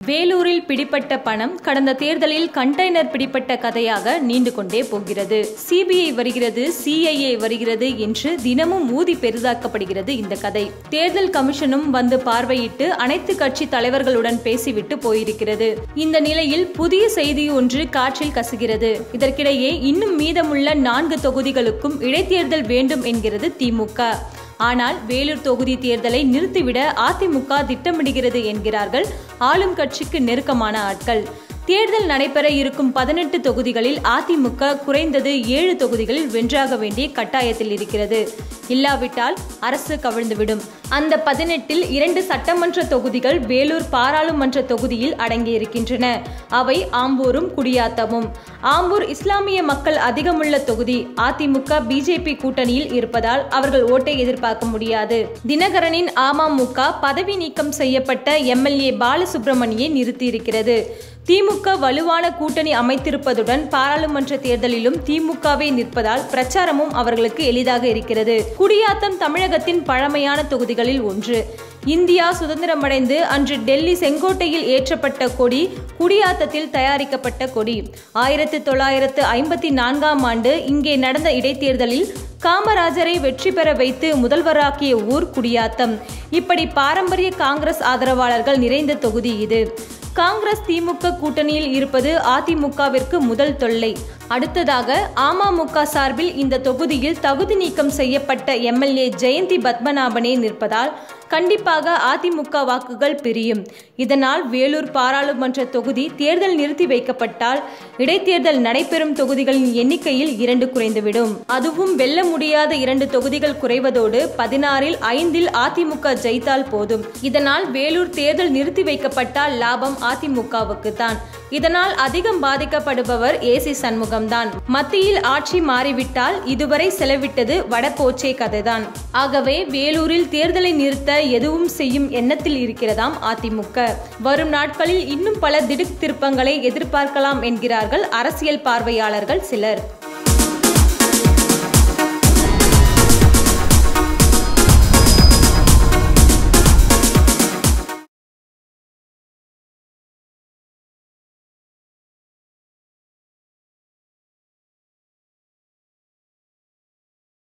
வேலூரில் பிடிப்பட்ட பணம் கடந்த தேர்தலில் கண்டெய்னர் பிடிப்பட்ட கதையாக நீண்டு கொண்டே போகிறது சிபிஐ வருகிறது சிஐஏ வருகிறது என்று தினமும் ஊதி பெரிதாக்கப்படுகிறது இந்த கதை தேர்தல் கமிஷனும் வந்து பார்வையிட்டு அனைத்து கட்சி தலைவர்களுடன் பேசிவிட்டு போயிருக்கிறது இந்த நிலையில் புதிய செய்தி ஒன்று காற்றில் கசுகிறது இதற்கிடையே இன்னும் மீதமுள்ள நான்கு தொகுதிகளுக்கும் இடைத்தேர்தல் வேண்டும் என்கிறது திமுக ஆனால் வேலூர் தொகுதி தேர்தலை நிறுத்திவிட அதிமுக திட்டமிடுகிறது என்கிறார்கள் ஆளும் கட்சிக்கு நெருக்கமான ஆட்கள் தேர்தல் நடைபெற இருக்கும் பதினெட்டு தொகுதிகளில் அதிமுக குறைந்தது ஏழு தொகுதிகளில் வென்றாக வேண்டிய கட்டாயத்தில் இருக்கிறது இல்லாவிட்டால் அரசு கவிழ்ந்துவிடும் அந்த பதினெட்டில் இரண்டு சட்டமன்ற தொகுதிகள் வேலூர் பாராளுமன்ற தொகுதியில் அடங்கியிருக்கின்றன அவை ஆம்பூரும் குடியாத்தமும் ஆம்பூர் இஸ்லாமிய மக்கள் அதிகமுள்ள தொகுதி அதிமுக பிஜேபி கூட்டணியில் இருப்பதால் அவர்கள் ஓட்டை எதிர்பார்க்க முடியாது தினகரனின் அமமுக பதவி நீக்கம் செய்யப்பட்ட எம்எல்ஏ பாலசுப்ரமணியை நிறுத்தியிருக்கிறது திமுக வலுவான கூட்டணி அமைத்திருப்பதுடன் பாராளுமன்ற தேர்தலிலும் திமுகவே நிற்பதால் பிரச்சாரமும் அவர்களுக்கு எளிதாக இருக்கிறது குடியாத்தம் தமிழகத்தின் பழமையான தொகுதிகளில் ஒன்று இந்தியா சுதந்திரமடைந்து அன்று டெல்லி செங்கோட்டையில் ஏற்றப்பட்ட கொடி குடியாத்தத்தில் தயாரிக்கப்பட்ட கொடி ஆயிரத்தி தொள்ளாயிரத்து ஐம்பத்தி நான்காம் ஆண்டு இங்கே நடந்த இடைத்தேர்தலில் காமராஜரை வெற்றி பெற வைத்து முதல்வராக்கிய ஊர் குடியாத்தம் இப்படி பாரம்பரிய காங்கிரஸ் ஆதரவாளர்கள் நிறைந்த தொகுதி இது காங்கிரஸ் திமுக கூட்டணியில் இருப்பது அதிமுகவிற்கு முதல் தொல்லை அடுத்ததாக அமமுக சார்பில் இந்த தொகுதியில் தகுதி நீக்கம் செய்யப்பட்ட எம்எல்ஏ ஜெயந்தி பத்மநாபனே நிற்பதால் கண்டிப்பாக அதிமுக வாக்குகள் பிரியும் இதனால் வேலூர் பாராளுமன்ற தொகுதி தேர்தல் நிறுத்தி வைக்கப்பட்டால் இடைத்தேர்தல் நடைபெறும் தொகுதிகளின் எண்ணிக்கையில் இரண்டு குறைந்துவிடும் அதுவும் வெல்ல முடியாத இரண்டு தொகுதிகள் குறைவதோடு பதினாறில் ஐந்தில் அதிமுக ஜெயித்தால் போதும் இதனால் வேலூர் தேர்தல் நிறுத்தி வைக்கப்பட்டால் லாபம் அதிமுகவுக்கு தான் இதனால் அதிகம் பாதிக்கப்படுபவர் ஏசி சண்முகம்தான் மத்தியில் ஆட்சி மாறிவிட்டால் இதுவரை செலவிட்டது வடகோச்சே கதைதான் ஆகவே வேலூரில் தேர்தலை நிறுத்த எதுவும் செய்யும் எண்ணத்தில் இருக்கிறதாம் அதிமுக வரும் நாட்களில் இன்னும் பல திடுக் திருப்பங்களை எதிர்பார்க்கலாம் என்கிறார்கள் அரசியல் பார்வையாளர்கள் சிலர்